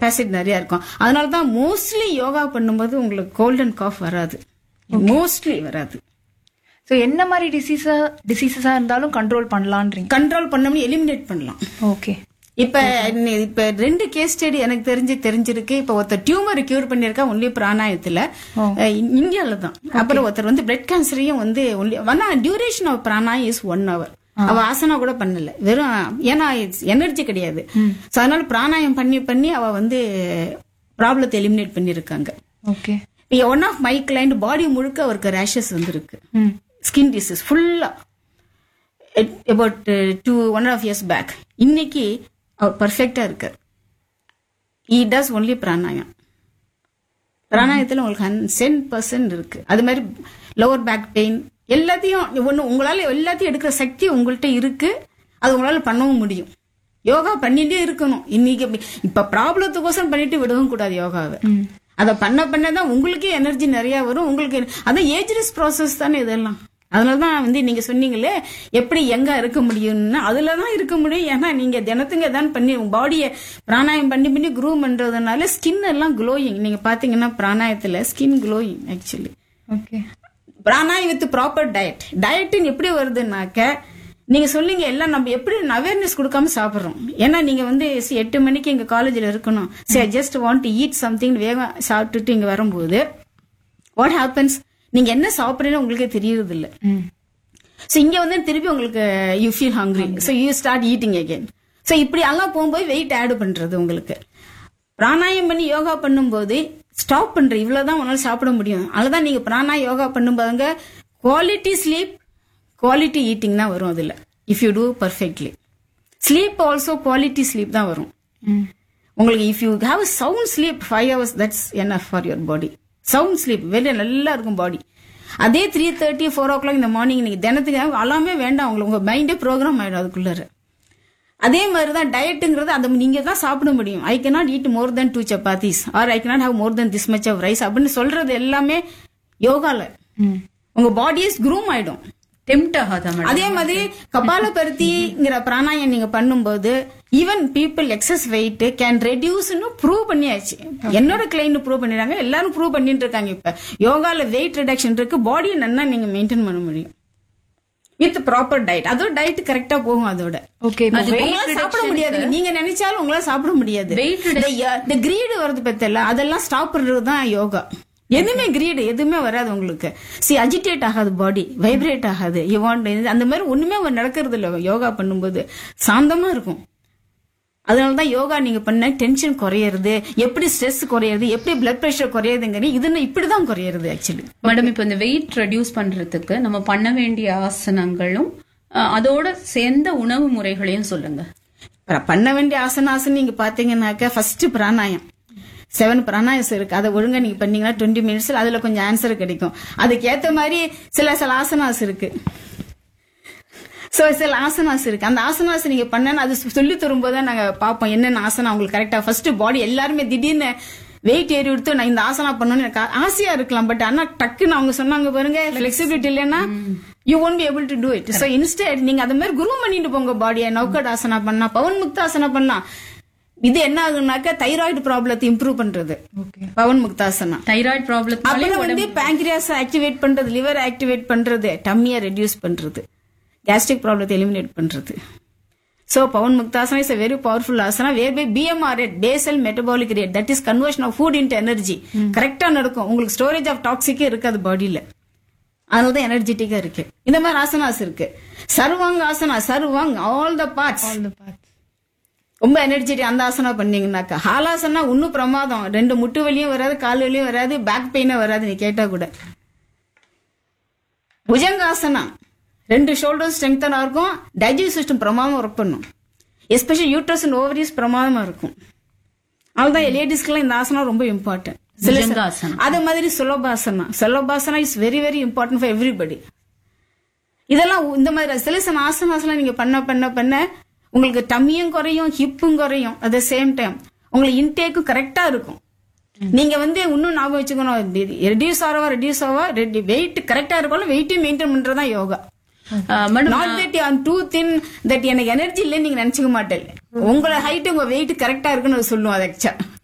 Capacity நிறைய இருக்கும் அதனால தான் மோஸ்ட்லி யோகா பண்ணும்போது உங்களுக்கு கோல்டன் காஃப் வராது மோஸ்ட்லி வராது சோ என்ன மாதிரி டிசீஸா டிசீசஸா இருந்தாலும் கண்ட்ரோல் பண்ணலான்றீங்க கண்ட்ரோல் பண்ணோம்னு எலிமினேட் பண்ணலாம் ஓகே இப்ப இன்னி- இப்ப ரெண்டு கேஸ் ஸ்டடி எனக்கு தெரிஞ்சு தெரிஞ்சிருக்கு இப்ப ஒருத்தர் டியூமர் கியூர் பண்ணிருக்கா ஒன்லி பிராணாயத்துல அஹ் இ- இந்தியால தான் அப்புறம் ஒருத்தர் வந்து பிளட் கேன்சரையும் வந்து ஒன்லி ஆனா duration of pranayam is one hour அவ ஆசனா கூட பண்ணல வெறும் ஏன்னா எனர்ஜி கிடையாது சோ அதனால பிராணாயம் பண்ணி பண்ணி அவ வந்து ப்ராப்ளத்தை எலிமினேட் பண்ணிருக்காங்க okay one of my client body முழுக்க அவருக்கு ரேஷஸ் வந்திருக்கு ம் ஸ்கின் டிசீஸ் ஃபுல்லா about two one of years back இன்னைக்கு அவர் பர்ஃபெக்டா இருக்கார் ஈ டஸ் ஒன்லி பிராணாயம் பிராணாயத்தில் உங்களுக்கு ஹண்ட்ரட் பர்சன்ட் இருக்கு அது மாதிரி லோவர் பேக் பெயின் எல்லாத்தையும் ஒன்று உங்களால எல்லாத்தையும் எடுக்கிற சக்தி உங்கள்கிட்ட இருக்கு அது உங்களால பண்ணவும் முடியும் யோகா பண்ணிட்டே இருக்கணும் இன்னைக்கு இப்ப ப்ராப்ளத்துக்கோசரம் பண்ணிட்டு விடவும் கூடாது யோகாவை அதை பண்ண பண்ண தான் உங்களுக்கே எனர்ஜி நிறைய வரும் உங்களுக்கு அதான் ஏஜ்லெஸ் ப்ராசஸ் தானே இதெல்லாம் அதனால தான் வந்து நீங்க சொன்னீங்களே எப்படி எங்க இருக்க முடியும்னா அதுல தான் இருக்க முடியும் ஏன்னா நீங்க தினத்துங்க தான் பண்ணி உங்க பாடியை பிராணாயம் பண்ணி பண்ணி க்ரூ பண்றதுனால ஸ்கின் எல்லாம் க்ளோயிங் நீங்க பாத்தீங்கன்னா பிராணாயத்துல skin glowing actually okay pranayam with proper diet டயட்டுன்னு எப்படி வருதுன்னாக்க நீங்க சொன்னீங்க எல்லாம் நம்ம எப்படி அவேர்னஸ் கொடுக்காம சாப்பிடுறோம் ஏன்னா நீங்க வந்து see, எட்டு மணிக்கு எங்க காலேஜ்ல இருக்கணும் சரி just want to eat something வேகம் சாப்பிட்டுட்டு இங்க வரும்போது வாட் ஹேப்பன்ஸ் நீங்க என்ன சாப்பிடுறீன்னு உங்களுக்கே தெரியறது இல்ல ம் ஸோ இங்க வந்து திருப்பி உங்களுக்கு you feel hungry so you start eating again so இப்படி எல்லாம் போகும்போது வெயிட் ஆட் பண்றது உங்களுக்கு பிராணாயம் பண்ணி யோகா பண்ணும்போது ஸ்டாப் பண்ற இவ்வளவுதான் உன்னால சாப்பிட முடியும் அதுதான் நீங்க பிராணா யோகா பண்ணும்போதுங்க குவாலிட்டி ஸ்லீப் குவாலிட்டி ஈட்டிங் தான் வரும் அதுல if you do perfectly sleep also quality sleep தான் வரும் ம் உங்களுக்கு if you have sound sleep five hours that's என்ன for your body sound sleep வெளியே நல்லா இருக்கும் பாடி அதே three thirty four o'clock இந்த மார்னிங் நீங்க தினத்துக்கு அலாமே வேண்டாம் உங்களுக்கு உங்க மைண்டே ப்ரோக்ராம் ஆயிடும் அதுக்குள்ளார அதே மாதிரி தான் டயட்டுங்கிறது அதை நீங்க தான் சாப்பிட முடியும் I cannot eat more than two chapatis or I cannot have more than this much of rice அப்படின்னு சொல்றது எல்லாமே யோகால ம் உங்க பாடிஸ் க்ரூம் ஆயிடும் டெம்ட் ஆகாதா மேடம் அதே மாதிரி கபாலபருத்திங்கிற பிராணாயம் நீங்க பண்ணும்போது even people excess weight can ரெடியூஸ்னு ப்ரூவ் பண்ணியாச்சு என்னோட கிளைண்ட் ப்ரூவ் பண்ணிடுறாங்க எல்லாரும் ப்ரூவ் பண்ணிட்டு இருக்காங்க இப்ப யோகால வெயிட் ரிடக்ஷன் இருக்கு பாடியை நல்லா நீங்க மெயின்டைன் பண்ண முடியும் வித் ப்ராப்பர் டயட் அதோட டயட் கரெக்டா போகும் அதோட ஓகே அது weight உங்களால சாப்பிட reduction முடியாது நீங்க நினைச்சாலும் உங்களால சாப்பிட முடியாது Weight இந்த கிரீடு வருது பத்தல அதெல்லாம் ஸ்டாப் பண்றது தான் யோகா எதுவுமே கிரீடு எதுவுமே வராது உங்களுக்கு சி அஜிடேட் ஆகாது பாடி வைப்ரேட் ஆகாது யூ வாண்ட் அந்த மாதிரி ஒண்ணுமே நடக்கிறது இல்ல யோகா பண்ணும்போது சாந்தமா இருக்கும் அதனால தான் யோகா நீங்க பண்ண டென்ஷன் குறையிறது எப்படி ஸ்ட்ரெஸ் குறையிறது எப்படி பிளட் பிரஷர் குறையுதுங்கிறது இது இப்படிதான் குறையிறது ஆக்சுவலி மேடம் இப்போ இந்த வெயிட் ரெடியூஸ் பண்றதுக்கு நம்ம பண்ண வேண்டிய ஆசனங்களும் அஹ், அதோட சேர்ந்த உணவு முறைகளையும் சொல்லுங்க பண்ண வேண்டிய ஆசனாசன் நீங்க பாத்தீங்கன்னாக்க ஃபர்ஸ்ட் பிராணாயம் செவன் பிராணாயஸ் இருக்கு அதை ஒழுங்கா நீங்க பண்ணீங்கன்னா டுவெண்ட்டி மினிட்ஸ்ல அதுல கொஞ்சம் ஆன்சர் கிடைக்கும் அதுக்கு ஏத்த மாதிரி சில சில ஆசனாஸ் இருக்கு சோ சில ஆசனாஸ் இருக்கு அந்த ஆசனாஸ் நீங்க பண்ணனா அது சொல்லி தரும்போது தான் நாங்க பார்ப்போம் என்னென்ன ஆசனம் உங்களுக்கு கரெக்டா ஃபர்ஸ்ட் பாடி எல்லாருமே திடீர்னு வெயிட் ஏறி எடுத்து நான் இந்த ஆசனா பண்ணணும்னு எனக்கு ஆசையா இருக்கலாம் பட் ஆனா டக்குன்னு அவங்க சொன்னாங்க பாருங்க பிளெக்சிபிலிட்டி இல்லைன்னா you won't be able to do it so instead நீங்க அது மாதிரி குரு பண்ணிட்டு போங்க பாடியை நௌக்கட் ஆசனா பண்ணலாம் பவன் முக்தாசனா பண்ணலாம் இது என்ன ஆகுனாக்க தைராய்டு ப்ராப்ளத்தை இம்ப்ரூவ் பண்றது okay Pavan Muktasana thyroid problem அப்புறம் வந்து பேங்க்ரியாஸ் ஆக்டிவேட் பண்றது லிவர் ஆக்டிவேட் பண்றது டம்மியை ரெடியூஸ் பண்றது கேஸ்ட்ரிக் ப்ராப்ளத்தை எலிமினேட் பண்றது So Pawan Muktasana is a very powerful asana whereby BMR rate, basal metabolic rate, that is conversion of food into energy. கரெக்டா நடக்கும் உங்களுக்கு ஸ்டோரேஜ் ஆஃப் டாக்ஸிக்கே இருக்காது பாடியில அதனால தான் எனர்ஜெட்டிக்கா இருக்கு இந்த மாதிரி ஆசனாஸ் இருக்கு Sarvang asana Sarvang all the parts all the parts ரொம்ப எனர்ஜெட்டிக் அந்த ஆசனா பண்ணீங்கன்னாக்கா ஹாலாசனா இன்னும் பிரமாதம் ரெண்டு முட்டு வலியும் வராது கால் வலியும் வராது பேக் பெயினும் வராது நீ கேட்டா கூட புஜங்காசனா ரெண்டு ஷோல்டர் ஸ்ட்ரெங்தனா இருக்கும் டைஜஸ்ட் சிஸ்டம் பிரமாதம் ஒர்க் பண்ணும் எஸ்பெஷல் யூட்ரஸ் அண்ட் ஓவரிஸ் பிரமாதமா இருக்கும் அதுதான் லேடிஸ்க்குலாம் இந்த ஆசனா ரொம்ப இம்பார்ட்டன்ட் புஜங்காசனம். அதே மாதிரி Sulabhasana Sulabhasana is very very important for everybody இதெல்லாம் இந்த மாதிரி சில சில ஆசனாஸ்லாம் நீங்க பண்ண பண்ண பண்ண உங்களுக்கு டம்மியும் குறையும் ஹிப்பும் குறையும் அட் த சேம் டைம் உங்களுக்கு இன்டேக்கும் கரெக்டா இருக்கும் நீங்க வந்து இன்னும் ஞாபகம் வச்சுக்கணும் ரெடியூஸ் ஆகவா ரெடியூஸ் ஆகவா வெயிட் கரெக்டா இருக்கணும் வெயிட்டையும் மெயின்டைன் பண்றதுதான் yoga madam not that on too thin that எனக்கு எனர்ஜி இல்லைன்னு நீங்க நினைச்சுக்க மாட்டேன் உங்களோட ஹைட் உங்க வெயிட் கரெக்டா இருக்குன்னு அது சொல்லுவோம் அது actual.